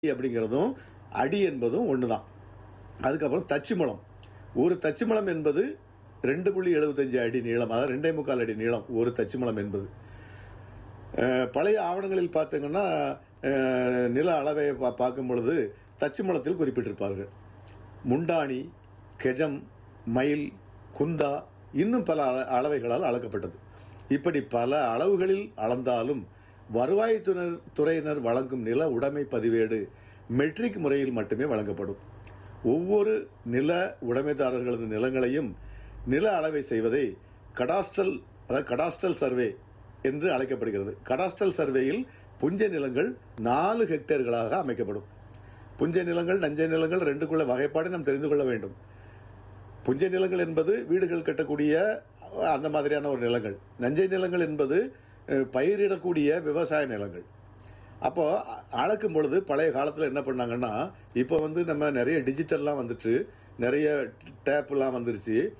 அப்படிங்கிறதும் அடி என்பதும் ஒன்று தான் அதுக்கப்புறம் தச்சுமலம் ஒரு தச்சுமலம் என்பது ரெண்டு புள்ளி எழுபத்தஞ்சு அடி நீளம் அதாவது ரெண்டே முக்கால் அடி நீளம் ஒரு தச்சுமலம் என்பது அஹ், பழைய ஆவணங்களில் பார்த்தீங்கன்னா அஹ், நில அளவை பா- பார்க்கும் பொழுது தச்சுமலத்தில் குறிப்பிட்டிருப்பார்கள் முண்டாணி கெஜம் மைல் குந்தா இன்னும் பல அள- அளவைகளால் அளக்கப்பட்டது இப்படி பல அளவுகளில் அளந்தாலும் வருவாய்த்துறை துறையினர் வழங்கும் நில உடைமை பதிவேடு மெட்ரிக் முறையில் மட்டுமே வழங்கப்படும் ஒவ்வொரு நில உடைமைதாரர்களது நிலங்களையும் நில அளவை செய்வதை கடாஸ்ட்ரல் அதாவது கடாஸ்ட்ரல் சர்வே என்று அழைக்கப்படுகிறது கடாஸ்ட்ரல் சர்வேயில் புஞ்ச நிலங்கள் நாலு ஹெக்டேர்களாக அமைக்கப்படும் புஞ்சை நிலங்கள் நஞ்சை நிலங்கள் ரெண்டுக்குள்ள வகைப்பாடு நாம் தெரிந்து கொள்ள வேண்டும் புஞ்சை நிலங்கள் என்பது வீடுகள் கட்டக்கூடிய அந்த மாதிரியான ஒரு நிலங்கள் நஞ்சை நிலங்கள் என்பது அஹ், பயிரிடக்கூடிய விவசாய நிலங்கள் அப்போ அ- அளக்கும் பொழுது பழைய காலத்தில் என்ன பண்ணாங்கன்னா இப்போ வந்து நம்ம நிறைய டிஜிட்டல்லாம் வந்துட்டு நிறைய டேப்லாம் வந்துருச்சு